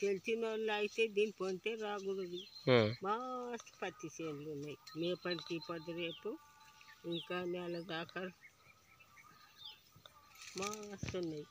తెలిసిన వాళ్ళు అయితే దీని పొంతే రాకూడదు ఉమ్. మస్తు పత్తి చేనులు ఉన్నాయి మే పనికి పొద్దు రేపు ఇంకా నెల దాకా మస్తు ఉన్నాయి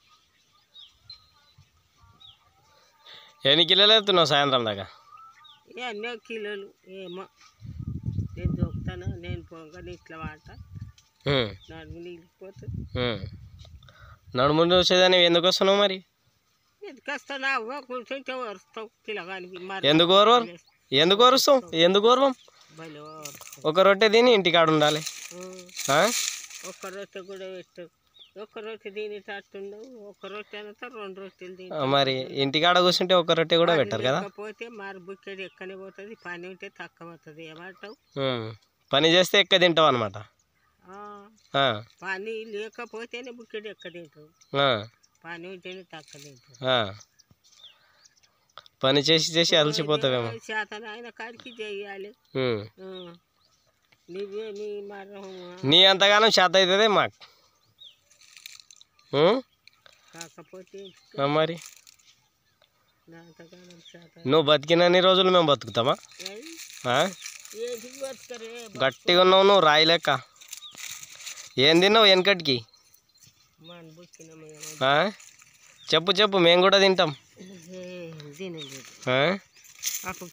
ఎన్ని కిలోలు ఎత్తున్నావు సాయంత్రం దాకా ఏ ఎన్నో కిలోలు ఏమో నేను దొక్కుతాను నేను పొంగని ఇట్లా వాట ఉమ్. నడుము నిలిగిపోతుంది ఉమ్. నడుము చూసేదాన్ని ఎందుకు వస్తున్నావు మరి ఎందుకు వస్తాను అవ్వ కూర్చుంటే వరుస్తావు పిల్లగానికి మరి ఎందుకు ఓర్వరు ఎందుకు ఓరుస్తాం ఎందుకు ఓర్వం భలే వరుస్తావు ఒక రొట్టె తిని ఇంటికాడ ఉండాలి ఆ? ఒక్క రొట్టె కూడా పెట్టు ఒక్క రొట్టె తినేటట్టుండవు ఒక్క రొట్టె అనతా రెండు రొట్టెలు తిని ఆ, మరి ఇంటికాడ కూర్చుంటే ఒక రొట్టె కూడా పెట్టరు కదా లేకపోతే మరి బుక్కెడు ఎక్కనే పోతుంది పని ఉంటే తక్కువ అవుతుంది ఏమంటావు ఉమ్. పని చేస్తే ఎక్క తింటావు అనమాట ఆ, పని లేకపోతేనే బుక్కెడు ఎక్క తింటావు పని ఉంటేనే తక్కువ తింటావు పని చేసి చేసి అలసిపోతావేమో శాతం ఆయన కాడికి చేయాలి ఉమ్. ఆ, నువ్వే నీ మరం నీ అంతగానం చేత అవుతుంది మాకు ఉమ్? కాకపోతే ఆ, మరి నాటకాలం శాతం నువ్వు బతికినన్ని రోజులు మేము బతుకుతామా ఏయ్, ఆ? ఏది బతకరే గట్టిగా ఉన్నావు నువ్వు రాయి లెక్క ఏం తిన్నావు వెనకటికి మన బుక్కిన ఆ? చెప్పు చెప్పు మేము కూడా తింటాం తినలేదు ఆ? అప్పుడు